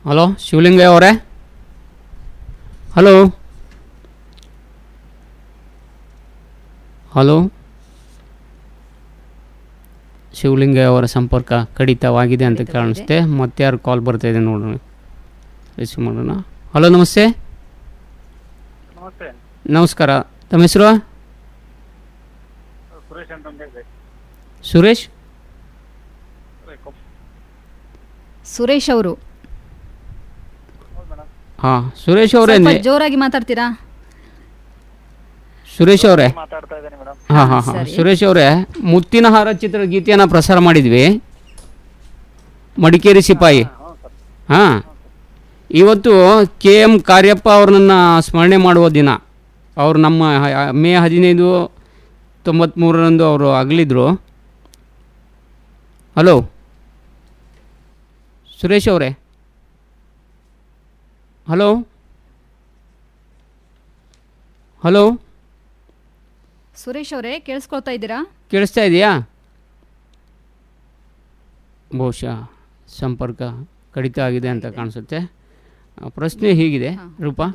Hello Shivalingaiah ಅವರೇ hello hello Shivalingaiah ಅವರ ಸಂಪರ್ಕ ಕಡಿತವಾಗಿದೆ ಅಂತ ಕಾಣಿಸುತ್ತೆ ಮತ್ತೆ ಯಾರು ಕಾಲ್ ಬರ್ತಾ ಇದೆ ನೋಡೋಣ ರಿಸೀವ್ ಮಾಡೋಣ ಹಲೋ ನಮಸ್ತೆ ನಮಸ್ತೆ ನಮಸ್ಕಾರ ತಮ್ಮ ಹೆಸರು ಸುರೇಶ್ ಅಂತ ಹೇಳಿ ಸುರೇಶ್ ಸುರೇಶ್ ಅವರು ಹಾಂ ಸುರೇಶ್ ಅವರೇ ಸ್ವಲ್ಪ ಜೋರಾಗಿ ಮಾತಾಡ್ತೀರಾ ಸುರೇಶ್ ಅವರೇ ಮಾತಾಡ್ತಾ ಇದ್ದೀನಿ ಮೇಡಮ್ ಹಾಂ ಹಾಂ ಹಾಂ ಸರಿ. ಸುರೇಶ್ ಅವರೇ ಮುತ್ತಿನ ಹಾರ ಚಿತ್ರ ಗೀತೆಯನ್ನು ಪ್ರಸಾರ ಮಾಡಿದ್ವಿ ಮಡಿಕೇರಿ ಸಿಪಾಯಿ ಹ್ಞೂ ಸರ್ ಹಾಂ ಇವತ್ತು ಕೆ ಎಮ್ ಕಾರ್ಯಪ್ಪ ಅವ್ರನ್ನ ಸ್ಮರಣೆ ಮಾಡುವ ದಿನ ಅವರು ನಮ್ಮ ಹ- ಮೇ ಹದಿನೈದು ತೊಂಬತ್ತ್ಮೂರರಂದು ಅವರು ಅಗಲಿದ್ರು ಹಲೋ ಸುರೇಶ್ ಅವರೇ ಹಲೋ ಹಲೋ ಸುರೇಶ್ ಅವರೇ ಕೇಳಿಸ್ಕೊಳ್ತಾ ಇದ್ದೀರಾ ಕೇಳಿಸ್ತಾ ಇದೆಯಾ ಬಹುಶಃ ಸಂಪರ್ಕ ಕಡಿತ ಆಗಿದೆ ಅಂತ ಕಾಣಿಸುತ್ತೆ ಆ, ಪ್ರಶ್ನೆ ಹೀಗಿದೆ ರೂಪಾ